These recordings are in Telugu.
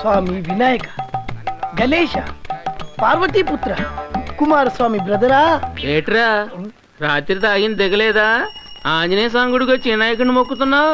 స్వామి వినాయక గణేశ పార్వతీపుత్ర కుమారస్వామి బ్రదరా ఏట్రా రాత్రి తాగిన దిగలేదా ఆంజనేయ స్వామి గుడికి వచ్చి వినాయకుడిని మొక్కుతున్నావు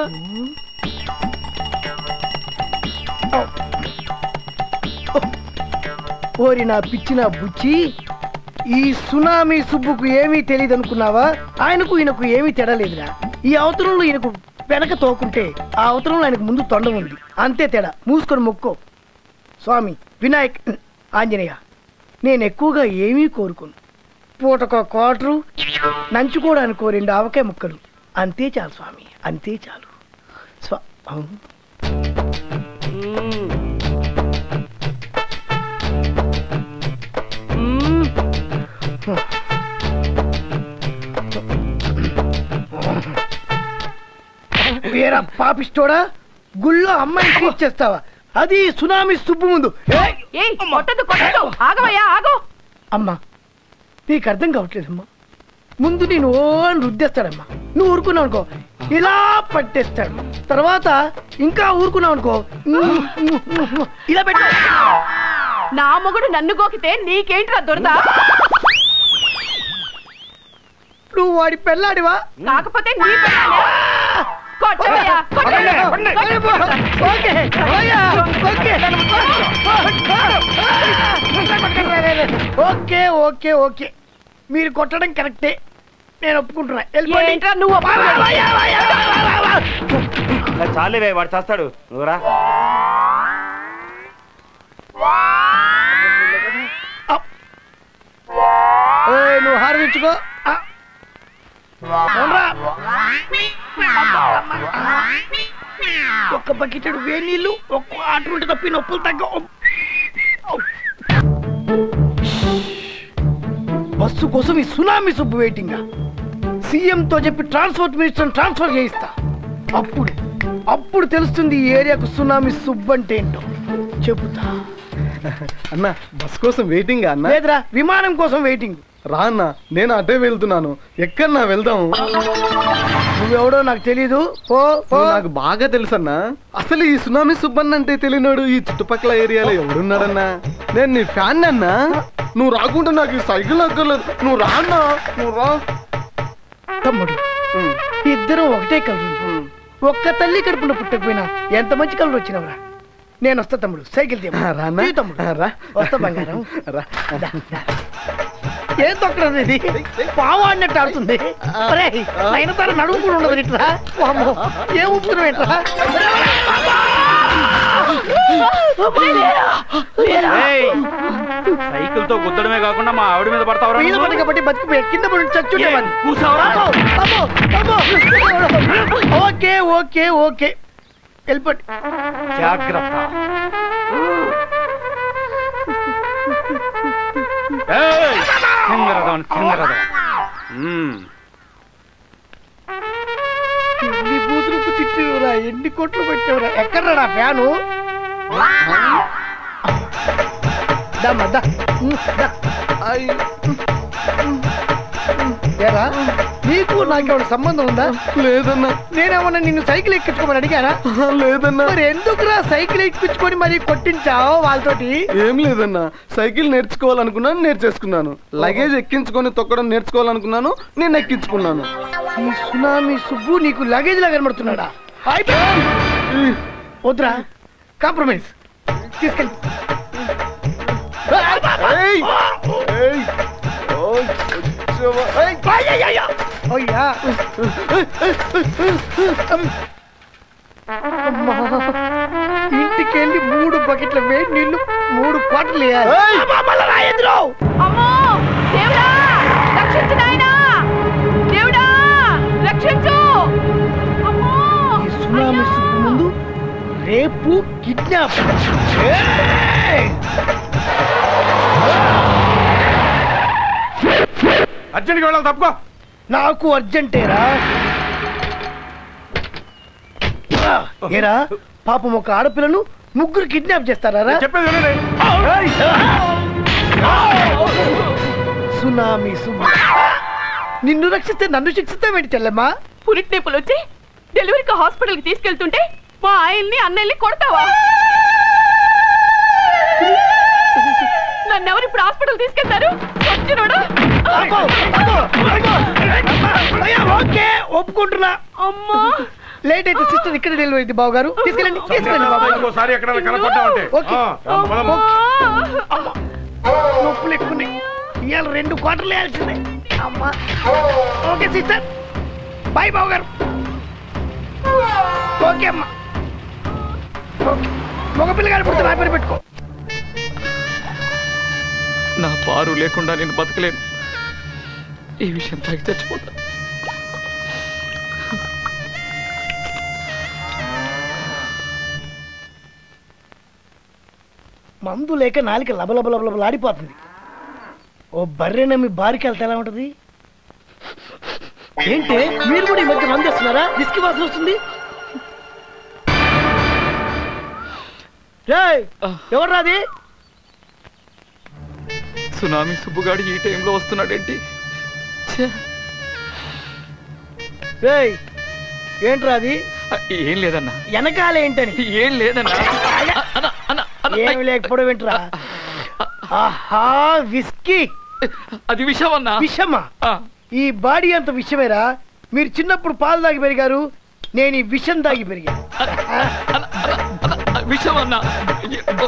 ఓరి నా పిచ్చిన బుచ్చి ఈ సునామీ సుబ్బుకు ఏమీ తెలియదు అనుకున్నావా ఆయనకు ఈయనకు ఏమీ తెడలేదురా ఈ అవతరంలో ఈయనకు వెనక తోకుంటే ఆ అవతరంలో ఆయనకు ముందు తొండ ఉంది అంతే తేడా మూసుకొని మొక్కో స్వామి వినాయక్ ఆంజనేయ నేను ఎక్కువగా ఏమీ కోరుకోను పూటకో కోటరు నంచుకోవడానికి ఓ రెండు ఆవకాయ ముక్కలు అంతే చాలు స్వామి అంతే చాలు స్వా అవును. వేరా పాపిస్తోడా గుళ్ళో అమ్మాయిని ట్రీట్ చేస్తావా అది సునామీ సుబ్బు ముందు ఏయ్! ఏయ్ కొట్టదు కొట్టదు ఆగవయ్యా ఆగు అమ్మా నీకు అర్థం కావట్లేదమ్మా ముందు నేను ఓ అని రుద్దేస్తాడమ్మా నువ్వు ఊరుకున్నావు అనుకో ఇలా పట్టేస్తాడు తర్వాత ఇంకా ఊరుకున్నావు అనుకో ఇలా పెట్టు నా మొగుడు నన్ను గోకితే నీకేంట్రా దొరదా నువ్వు వాడి పెళ్ళాడివా కాకపోతే నీ పిల్లలే. కొట్టవయ్యా, కొట్టు. ఓకే అయ్యా, ఓకే. ఓకే ఓకే ఓకే మీరు కొట్టడం కరెక్టే నేను ఒప్పుకుంటున్నా వెళ్ళిపోండి. ఏంట్రా నువ్వు ఒప్పుకోలేదు? అయ్యా, అయ్యా, అయ్యా, అయ్యా, అయ్యా. చాలేవే వాడు చేస్తాడు నువ్వురా ఏయ్, నువ్వు హారదించుకో ఆ. అవునరా? ఒక్క బకెటెడు వేడి నీళ్ళు ఒక్క అటువంటి తప్పి నొప్పులు తగ్గ బస్సు కోసం ఈ సునామీ సుబ్బు వెయిటింగ్ సీఎం తో చెప్పి ట్రాన్స్పోర్ట్ మినిస్టర్ ట్రాన్స్ఫర్ చేయిస్తా అప్పుడు అప్పుడు తెలుస్తుంది ఈ ఏరియాకు సునామీ సుబ్బు అంటే ఏంటో చెబుతా అన్న బస్ కోసం వెయిటింగ్ అన్న లేదురా విమానం కోసం వెయిటింగ్ రా అన్న నేను అటే వెళ్తున్నాను ఎక్కడన్నా వెళ్దాము నువ్వెవడో నాకు తెలీదు పో పో నువ్వు నాకు బాగా తెలుసన్నా అసలు ఈ సునామీ సుబ్బన్న అంటే తెలియనాడు ఈ చుట్టుపక్కల ఏరియాలో ఎవడున్నాడన్నా నేను నీ ఫ్యాన్ అన్నా నువ్వు రాకుండా నాకు ఈ సైకిల్ అక్కర్లేదు నువ్వు రా అన్నా నువ్వు రా తమ్ముడు ఉమ్, ఇద్దరం ఒకటే కలరు ఉమ్. ఒక్క తల్లి కడుపున పుట్టకపోయినా ఎంత మంచి కలర్ వచ్చినవరా నేను వస్తా తమ్ముడు సైకిల్ తీయ ఆ, రా అన్నా. తమ్ముడు ఆ, రా వస్తా బంగారం రా దా, దా. ఏం తొక్కడం ఇది పాము అన్నట్టు ఆడుతుంది అరే నయనతార నడుము కూడా ఉండదు ఇట్లా వామ్మో, ఏం ఊపుతున్నావు ఇట్లా సైకిల్ తో గుద్దడమే కాకుండా మా ఆవిడ మీద పడతావరా మీద నువ్వు? పడి కాబట్టి బతికిపోయాడు కింద పడి చచ్చుండేవాడిని ఏ, కూసావురా? అమ్మో, అమ్మో, అమ్మో. ఓకే ఓకే ఓకే వెళ్ళిపోండి జాగ్రత్త ఏయ్, చిందరదం, చిందరదం. మ్మ్. ఎన్ని బూతులకు తిట్టివరా ఎన్ని కోట్లు పెట్టావురా ఎక్కడ నా fan దమ్మా, the. Um, the. I, ఏరా నీకు నాకేమైనా సంబంధం ఉందా లేదన్నా నేనేమన్నా నిన్ను సైకిల్ ఎక్కించుకోమని అడిగానా ఆ, లేదన్నా మరి ఎందుకురా సైకిల్ ఎక్కించుకొని మరి కొట్టించావు వాళ్ళతోటి ఏం లేదన్నా సైకిల్ నేర్చుకోవాలనుకున్నాను నేర్చేసుకున్నాను లగేజ్ ఎక్కించుకొని తొక్కడం నేర్చుకోవాలనుకున్నాను నేను ఎక్కించుకున్నాను ఈ సునామీ సుబ్బు నీకు లగేజ్ లా కనబడుతున్నాడా అయిపోయి వద్దురా కాంప్రమైజ్ తీసుకెళ్ళి ఏయ్! ఏయ్! ఓయ్, వచ్చావా? ఏయ్! అయ్యయ్యయ్య! అయ్యా అమ్మా. ఇంటికెళ్ళి మూడు బకెట్ల వేడి నీళ్లు మూడు పాటలు వేయాలి ఏయ్! అమ్మో దేవుడా రక్షించు నాయనా దేవుడా రక్షించు అమ్మో ఈ సునామీ సుబ్బు ముందు రేపు కిడ్నాప్ అర్జెంట్గా వెళ్ళాలి తప్పుకో నాకు అర్జెంటేరా ఏరా పాపం ఒక ఆడపిల్లను ముగ్గురు కిడ్నాప్ చేస్తారా చెప్పేది వినండి. సునామీ సుబ్బు నిన్ను రక్షిస్తే నన్ను శిక్షిస్తావేంటి చెల్లెమ్మా పురిటి నొప్పులు వచ్చి డెలివరీకి హాస్పిటల్కి తీసుకెళ్తుంటే మా ఆయన్ని అన్నయ్యని కొడతావా నన్ను ఎవరు ఇప్పుడు హాస్పిటల్ తీసుకెళ్తారు వచ్చినోడా అబ్బో, అబ్బో, అబ్బో. అయ్యా, ఓకే ఒప్పుకుంటున్నా అమ్మా లేట్ అయితే సిస్టర్ ఇక్కడ డెలివరీ అయింది బాబు గారు తీసుకెళ్ళండి తీసుకెళ్ళండి బాబు గారు. ఇంకోసారి ఎక్కడైనా కనపడ్డావంటే ఓకే. ఆ, పొలం. అమ్మా. నొప్పులు ఎక్కువ ఇవాళ రెండు క్వార్టర్లు వేయాల్సిందే అమ్మా ఓకే సిస్టర్ బాయ్ బాబు గారు ఓకే అమ్మా ఓకే మగపిల్లగాడు పుడితే నా పేరు పెట్టుకో నా పారు లేకుండా నేను బతకలేను ఈ విషయం తాగి చచ్చిపోతా మందు లేక నాలిక లబలబ లబలబలాడిపోతుంది ఓ బర్రెన మీ బారికి వెళ్తే ఎలా ఉంటది ఏంటి మీరు కూడా ఈ మధ్య మందు వేస్తున్నారా విస్కీ వాసన వస్తుంది రేయ్ ఎవరు రాది సునామీ సుబ్బుగాడు ఈ టైంలో వస్తున్నాడేంటి ఛే, రేయ్ ఏంట్రా అది ఆ, ఏం లేదన్నా వెనకాల ఏంటని ఏం లేదన్నా అన్న, అన్న, అన్న, అన్న, ఏమి లేకపోవడం ఏంట్రా ఆహా విస్కీ అది విషయం అన్నా విషమా ఆ, ఈ బాడీ అంత విషమేరా మీరు చిన్నప్పుడు పాలు తాగి పెరిగారు నేను ఈ విషం తాగి పెరిగా అన్న, విషయం అన్నా ఓ,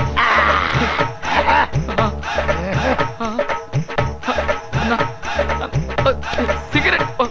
అన్న, అన్న, సిగరెట్ ఓ,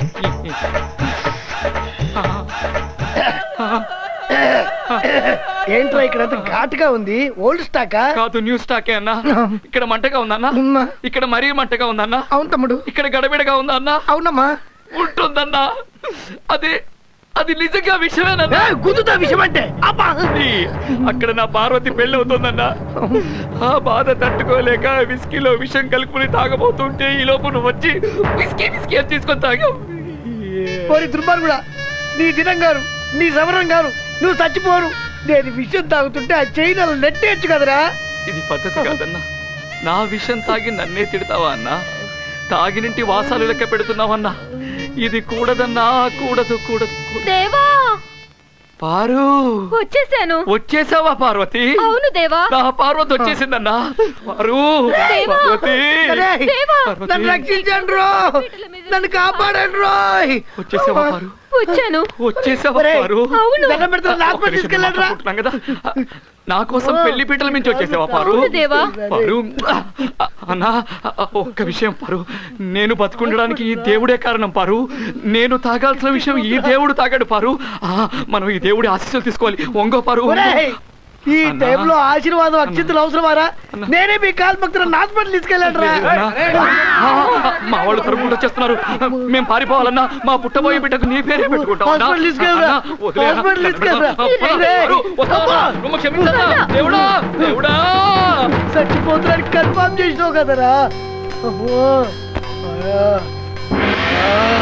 ఏంట్రా ఇక్కడ అంత ఘాటుగా ఉంది ఓల్డ్ స్టాకా కాదు న్యూ స్టాకే అన్నా ఇక్కడ మంటగా ఉందన్నా ఉమ్మా. ఇక్కడ మరీ మంటగా ఉందన్నా అవును తమ్ముడు ఇక్కడ గడబిడగా ఉందన్నా అవునమ్మా ఉంటుందన్నా అది అది నిజంగా విషయమేనన్నా ఏయ్, గుద్దుతా విషం అంటే అబ్బా ఈ, అక్కడ నా పార్వతి పెళ్లి అవుతుందన్నా ఆ బాధ తట్టుకోలేక విస్కీలో విషం కలుపుకుని తాగబోతుంటే ఈ లోపు నువ్వు వచ్చి విస్కీ విస్కీ అని తీసుకొని తాగావు ఓరి దుర్మార్గుడా నీ దినం గారు నీ సమరం గారు నువ్వు చచ్చిపోరు నేను విషం తాగుతుంటే ఆ చైన్ నెట్టేయచ్చు కదరా ఇది పద్ధతి కాదన్నా నా విషం తాగి నన్నే తిడతావా అన్నా తాగినింటి వాసాలు లెక్క పెడుతున్నావన్నా ఇది కూడదన్నా కూడదు కూడదు కూడదు. దేవా పారు వచ్చేసాను వచ్చేసావా పార్వతి అవును దేవా నా పార్వతి వచ్చేసిందన్నా పారు దేవా! పార్వతి అరేయ్, దేవా! పార్వతి. నన్ను రక్షించండి రో నన్ను కాపాడండి రోయ్ వచ్చేసావా పారు వచ్చాను వచ్చేసావా ఒరేయ్, పారు అవును దండం పెడతాను ఒక్క హాస్పిటల్ నిమిషం తీసుకెళ్ళండి రా మాట్లాడుకుంటున్నాం కదా నా కోసం పెళ్లి పీటల నుంచి వచ్చేసావా పారు అవును దేవా. పారు అన్నా ఒక్క విషయం పారు నేను బతుకుండడానికి ఈ దేవుడే కారణం పారు నేను తాగాల్సిన విషయం ఈ దేవుడు తాగాడు పారు ఆ, మనం ఈ దేవుడి ఆశీస్సులు తీసుకోవాలి ఒంగో పారు ఒంగో. ఒరేయ్, ఈ అన్నా. టైంలో ఆశీర్వాదం అక్షింతలు అవసరమారా అన్నా. నేనే మీ కాల్ భక్తులను హాస్పిటల్ తీసుకెళ్ళండి రా అన్నా, ఆ, మా వాళ్ళు తరుపుకుంటూ వచ్చేస్తున్నారు మేము పారిపోవాలన్నా మా పుట్టబోయే బిడ్డకు నీ పేరే పెట్టుకుంటాం అన్నా. హాస్పిటల్ తీసుకెళ్ళరా. అన్నా, వదిలే అన్నా. హాస్పిటల్ తీసుకెళ్ళరా. పద, పద, రేయ్. పారు, వస్తావా? నువ్వు క్షమించన్నా దేవుడా దేవుడా చచ్చిపోతున్నాడు కన్ఫర్మ్ చేసినావు కదరా అమ్మో. ఆ. ఆ.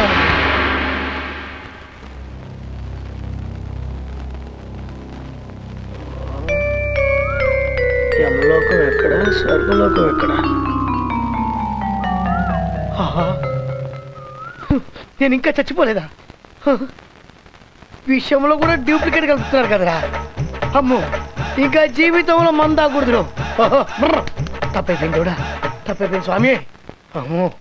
యమలోకం ఎక్కడ స్వర్గలోకం ఎక్కడ ఆహా. నేను ఇంకా చచ్చిపోలేదా హ. విషయంలో కూడా డూప్లికేట్ కలుపుతున్నారు కదరా అమ్మో ఇంకా జీవితంలో మందాకూడదు తప్పైపోయింది కూడా తప్పైపోయింది స్వామి అమ్మో